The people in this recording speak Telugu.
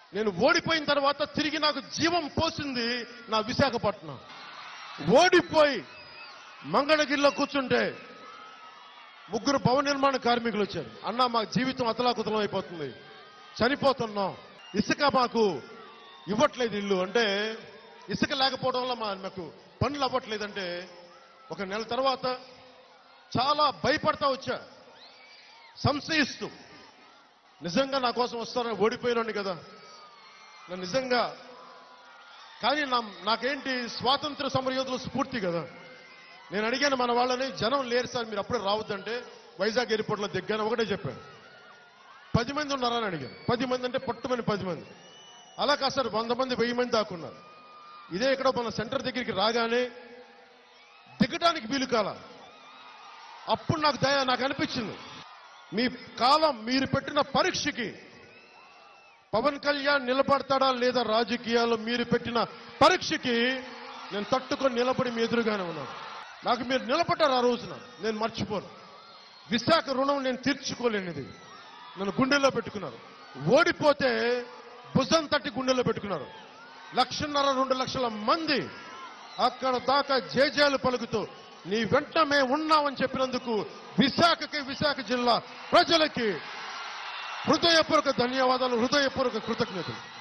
నేను ఓడిపోయిన తర్వాత తిరిగి నాకు జీవం పోసింది నా విశాఖపట్నం ఓడిపోయి మంగళగిరిలో కూర్చుంటే ముగ్గురు భవన నిర్మాణ కార్మికులు వచ్చారు అన్న మా జీవితం అతలాకుతలం అయిపోతుంది చనిపోతున్నాం ఇసుక మాకు ఇవ్వట్లేదు ఇల్లు అంటే ఇసుక లేకపోవడం వల్ల మా మాకు పనులు అవ్వట్లేదంటే ఒక నెల తర్వాత చాలా భయపడతా వచ్చా సంశయిస్తూ నిజంగా నా కోసం వస్తారని ఓడిపోయినండి కదా నేను నిజంగా కానీ నా నాకేంటి స్వాతంత్ర సమరయోధుల స్ఫూర్తి కదా నేను అడిగాను మన వాళ్ళని జనం లేరు సార్ మీరు అప్పుడే రావద్దంటే వైజాగ్ ఎయిర్పోర్ట్లో దిగ్గాను ఒకటే చెప్పాను పది మంది ఉన్నారని అడిగాను పది మంది అంటే పట్టుమని పది మంది అలా కాదు సార్ వంద మంది వెయ్యి మంది దాకున్నారు ఇదే ఇక్కడ మన సెంటర్ దగ్గరికి రాగానే దిగడానికి వీలు కాల అప్పుడు నాకు దయ నాకు అనిపించింది మీ కాలం మీరు పెట్టిన పరీక్షకి పవన్ కళ్యాణ్ నిలబడతాడా లేదా రాజకీయాల్లో మీరు పెట్టిన పరీక్షకి నేను తట్టుకొని నిలబడి మీ ఎదురుగానే ఉన్నాను నాకు మీరు నిలబడ్డారు ఆ రోజున నేను మర్చిపోను విశాఖ రుణం నేను తీర్చుకోలేనిది నన్ను గుండెల్లో పెట్టుకున్నారు ఓడిపోతే భుజం తట్టి గుండెల్లో పెట్టుకున్నారు లక్షన్నర రెండు లక్షల మంది అక్కడ దాకా జేజేలు పలుకుతూ నీ వెంట మేము ఉన్నామని చెప్పినందుకు విశాఖకి విశాఖ జిల్లా ప్రజలకి హృదయపూర్వక ధన్యవాదాలు హృదయపూర్వక కృతజ్ఞతలు